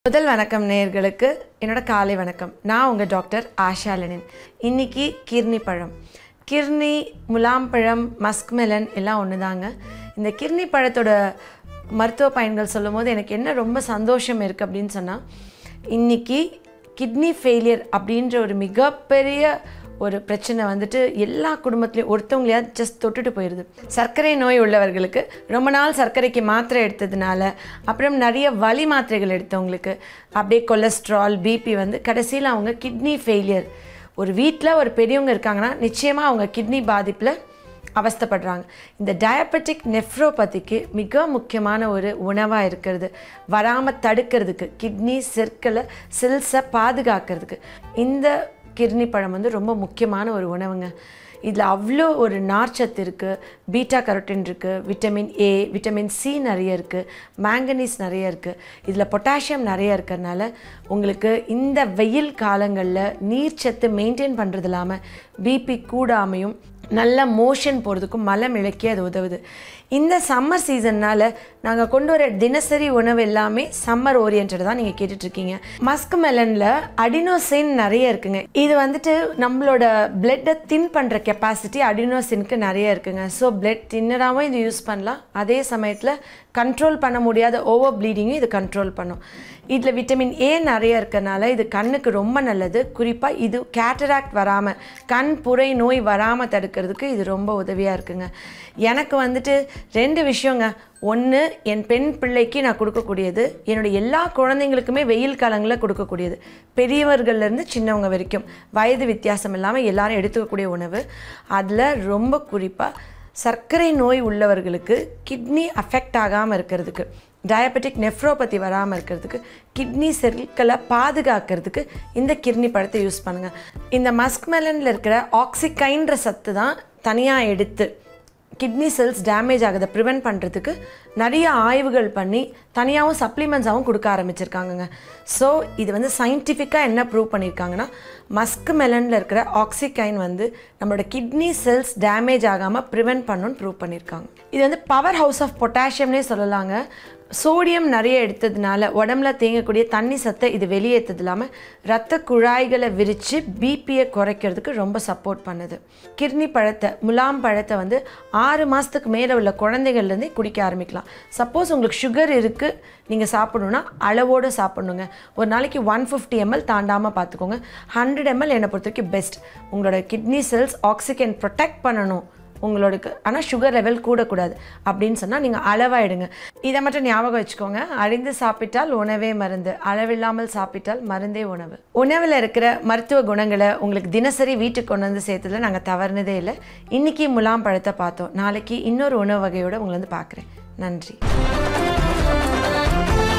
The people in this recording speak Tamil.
முதல் வணக்கம் நேயர்களுக்கு என்னோட காலை வணக்கம் நான் உங்கள் டாக்டர் ஆஷா லெனின் இன்னைக்கு கிர்னி பழம் கிர்னி முலாம்பழம் மஸ்க்மெலன் எல்லாம் ஒன்று தாங்க இந்த கிர்னி பழத்தோட மருத்துவ பயன்கள் சொல்லும் போது எனக்கு என்ன ரொம்ப சந்தோஷம் இருக்குது அப்படின்னு சொன்னால் இன்னைக்கு கிட்னி ஃபெயிலியர் அப்படின்ற ஒரு மிகப்பெரிய ஒரு பிரச்சனை வந்துட்டு எல்லா குடும்பத்துலேயும் ஒருத்தவங்களையாவது ஜஸ்ட் தொட்டுட்டு போயிடுது சர்க்கரை நோய் உள்ளவர்களுக்கு ரொம்ப நாள் சர்க்கரைக்கு மாத்திரை எடுத்ததுனால அப்புறம் நிறைய வலி மாத்திரைகள் எடுத்தவங்களுக்கு அப்படியே கொலஸ்ட்ரால் பிபி வந்து கடைசியில் அவங்க கிட்னி ஃபெயிலியர் ஒரு வீட்டில் ஒரு பெரியவங்க இருக்காங்கன்னா நிச்சயமாக அவங்க கிட்னி பாதிப்பில் அவஸ்தைப்படுறாங்க இந்த டயபெட்டிக் நெஃப்ரோபதிக்கு மிக முக்கியமான ஒரு உணவாக இருக்கிறது வராமல் தடுக்கிறதுக்கு கிட்னி செற்களை செல்ஸை பாதுகாக்கிறதுக்கு இந்த கிர்னி பழம் வந்து ரொம்ப முக்கியமான ஒரு உணவுங்க இதில் அவ்வளோ ஒரு நார்ச்சத்து இருக்குது பீட்டா கரோட்டின் இருக்குது விட்டமின் ஏ விட்டமின் சி நிறைய இருக்குது மேங்கனீஸ் நிறைய இருக்குது இதில் பொட்டாசியம் நிறைய இருக்கிறதுனால உங்களுக்கு இந்த வெயில் காலங்களில் நீர்ச்சத்து மெயின்டைன் பண்ணுறது இல்லாமல் பிபி கூடாமையும் நல்ல மோஷன் போகிறதுக்கும் மலம் இழக்கி அது உதவுது இந்த சம்மர் சீசன்னால் நாங்கள் கொண்டு வர தினசரி உணவு எல்லாமே சம்மர் ஓரியன்ட் தான் நீங்கள் கேட்டுட்ருக்கீங்க மஸ்க் மெலனில் அடினோசின் நிறைய இருக்குங்க இது வந்துட்டு நம்மளோட பிளட்டை தின் பண்ணுற கெப்பாசிட்டி அடினோசினுக்கு நிறைய இருக்குங்க ஸோ பிளட் தின்னராகவும் இது யூஸ் பண்ணலாம் அதே சமயத்தில் கண்ட்ரோல் பண்ண முடியாத ஓவர் ப்ளீடிங்கும் இது கண்ட்ரோல் பண்ணும் இதில் விட்டமின் ஏ நிறைய இருக்கறனால இது கண்ணுக்கு ரொம்ப நல்லது குறிப்பாக இது கேட்டராக்ட் வராமல் கண் புரை நோய் வராமல் தடுக்கிறதுக்கு இது ரொம்ப உதவியாக இருக்குங்க எனக்கு வந்துட்டு ரெண்டு விஷயங்க ஒன்று என் பெண் பிள்ளைக்கு நான் கொடுக்கக்கூடியது என்னுடைய எல்லா குழந்தைங்களுக்குமே வெயில் காலங்களில் கொடுக்கக்கூடியது பெரியவர்கள்லேருந்து சின்னவங்க வரைக்கும் வயது வித்தியாசம் இல்லாமல் எல்லாரும் எடுத்துக்கக்கூடிய உணவு அதில் ரொம்ப குறிப்பாக சர்க்கரை நோய் உள்ளவர்களுக்கு கிட்னி அஃபெக்ட் ஆகாமல் இருக்கிறதுக்கு டயபெட்டிக் நெஃப்ரோபதி வராமல் இருக்கிறதுக்கு கிட்னி செல்களை பாதுகாக்கிறதுக்கு இந்த கிட்னி பழத்தை யூஸ் பண்ணுங்கள் இந்த மஸ்க்மெலனில் இருக்கிற ஆக்சிகைன்ற சத்து தான் தனியாக எடுத்து கிட்னி செல்ஸ் டேமேஜ் ஆகுதை ப்ரிவெண்ட் பண்ணுறதுக்கு நிறைய ஆய்வுகள் பண்ணி தனியாகவும் சப்ளிமெண்ட்ஸாகவும் கொடுக்க ஆரம்பிச்சிருக்காங்கங்க ஸோ இது வந்து சயின்டிஃபிக்காக என்ன ப்ரூவ் பண்ணியிருக்காங்கன்னா மஸ்க் மெலனில் இருக்கிற ஆக்சிகைன் வந்து நம்மளோட கிட்னி செல்ஸ் டேமேஜ் ஆகாமல் ப்ரிவெண்ட் பண்ணுன்னு ப்ரூவ் பண்ணியிருக்காங்க இது வந்து பவர் ஹவுஸ் ஆஃப் பொட்டாசியம்னே சொல்லலாங்க சோடியம் நிறைய எடுத்ததுனால உடம்புல தேங்கக்கூடிய தண்ணி சத்தை இது வெளியேற்றது இல்லாமல் ரத்த குழாய்களை விரித்து பிபியை குறைக்கிறதுக்கு ரொம்ப சப்போர்ட் பண்ணுது கிர்னி பழத்தை முலாம் பழத்தை வந்து ஆறு மாதத்துக்கு மேலே உள்ள குழந்தைகள்லேருந்தே குடிக்க ஆரம்பிக்கலாம் சப்போஸ் உங்களுக்கு சுகர் இருக்குது நீங்கள் சாப்பிடணுன்னா அளவோடு சாப்பிடணுங்க ஒரு நாளைக்கு ஒன் ஃபிஃப்டி எம்எல் தாண்டாமல் பார்த்துக்கோங்க ஹண்ட்ரட் எம்எல் என்னை பொறுத்த வரைக்கும் பெஸ்ட் உங்களோட கிட்னி செல்ஸ் ஆக்சிஜன் ப்ரொடெக்ட் பண்ணணும் உங்களோட ஆனால் சுகர் லெவல் கூடக்கூடாது அப்படின்னு சொன்னால் நீங்கள் அளவாயிடுங்க இதை மட்டும் ஞாபகம் வச்சுக்கோங்க அறிந்து சாப்பிட்டால் உணவே மருந்து அளவில்லாமல் சாப்பிட்டால் மருந்தே உணவு உணவில் இருக்கிற மருத்துவ குணங்களை உங்களுக்கு தினசரி வீட்டுக்கு கொண்டு வந்து சேர்த்ததில் நாங்கள் தவறுனதே இல்லை இன்றைக்கி முலாம் பழத்தை பார்த்தோம் நாளைக்கு இன்னொரு உணவு வகையோடு உங்களை வந்து பார்க்குறேன் நன்றி